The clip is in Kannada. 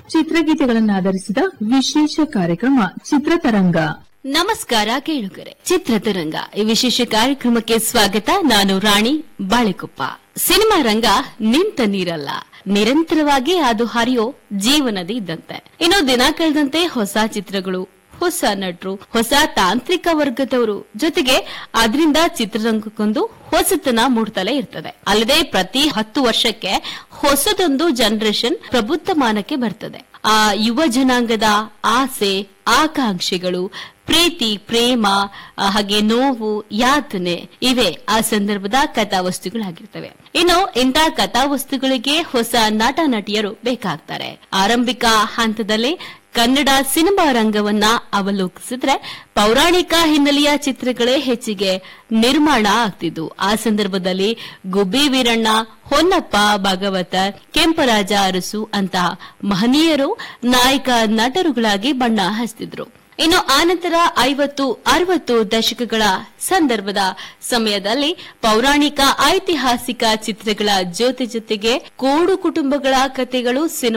ಚಿತ್ರಗೀತೆಗಳನ್ನಾಧರಿಸಿದ ವಿಶೇಷ ಕಾರ್ಯಕ್ರಮ ಚಿತ್ರತರಂಗ ನಮಸ್ಕಾರ ಕೇಳುಗರೆ ಚಿತ್ರತರಂಗ ಈ ವಿಶೇಷ ಕಾರ್ಯಕ್ರಮಕ್ಕೆ ಸ್ವಾಗತ ನಾನು ರಾಣಿ ಬಾಳೆಕೊಪ್ಪ ಸಿನಿಮಾ ರಂಗ ನಿಂತ ನೀರಲ್ಲ ನಿರಂತರವಾಗಿ ಅದು ಹರಿಯೋ ಜೀವನದಿ ಇದ್ದಂತೆ ಇನ್ನು ದಿನ ಕಳೆದಂತೆ ಹೊಸ ಚಿತ್ರಗಳು ಹೊಸ ನಟರು ಹೊಸ ತಾಂತ್ರಿಕ ವರ್ಗದವರು ಜೊತೆಗೆ ಅದರಿಂದ ಚಿತ್ರರಂಗಕ್ಕೊಂದು ಹೊಸತನ ಮೂಡ್ತಲೇ ಇರ್ತದೆ ಅಲ್ಲದೆ ಪ್ರತಿ ಹತ್ತು ವರ್ಷಕ್ಕೆ ಹೊಸದೊಂದು ಜನರೇಷನ್ ಪ್ರಬುದ್ಧಮಾನಕ್ಕೆ ಬರ್ತದೆ ಆ ಯುವ ಜನಾಂಗದ ಆಸೆ ಆಕಾಂಕ್ಷೆಗಳು ಪ್ರೀತಿ ಪ್ರೇಮ ಆ, ಹಾಗೆ ನೋವು ಯಾತನೆ ಇವೆ ಆ ಸಂದರ್ಭದ ಕಥಾವಸ್ತುಗಳಾಗಿರ್ತವೆ ಇನ್ನು ಇಂಥ ಕಥಾವಸ್ತುಗಳಿಗೆ ಹೊಸ ನಟ ನಟಿಯರು ಬೇಕಾಗ್ತಾರೆ ಆರಂಭಿಕ ಹಂತದಲ್ಲಿ ಕನ್ನಡ ಸಿನಿಮಾ ರಂಗವನ್ನ ಅವಲೋಕಿಸಿದ್ರೆ ಪೌರಾಣಿಕ ಹಿನ್ನೆಲೆಯ ಚಿತ್ರಗಳೇ ಹೆಚ್ಚಿಗೆ ನಿರ್ಮಾಣ ಆಗ್ತಿದ್ವು ಆ ಸಂದರ್ಭದಲ್ಲಿ ಗುಬ್ಬಿ ವೀರಣ್ಣ ಹೊನ್ನಪ್ಪ ಭಾಗವತರ್ ಕೆಂಪರಾಜ ಅರಸು ಅಂತಹ ಮಹನೀಯರು ನಾಯಕ ನಟರುಗಳಾಗಿ ಬಣ್ಣ ಹಚ್ತಿದ್ರು ಇನ್ನು ಆನಂತರ ಐವತ್ತು ಅರವತ್ತು ದಶಕಗಳ ಸಂದರ್ಭದ ಸಮಯದಲ್ಲಿ ಪೌರಾಣಿಕ ಐತಿಹಾಸಿಕ ಚಿತ್ರಗಳ ಜೊತೆ ಜೊತೆಗೆ ಕೋಡು ಕುಟುಂಬಗಳ ಕಥೆಗಳು ಸಿನಿಮಾ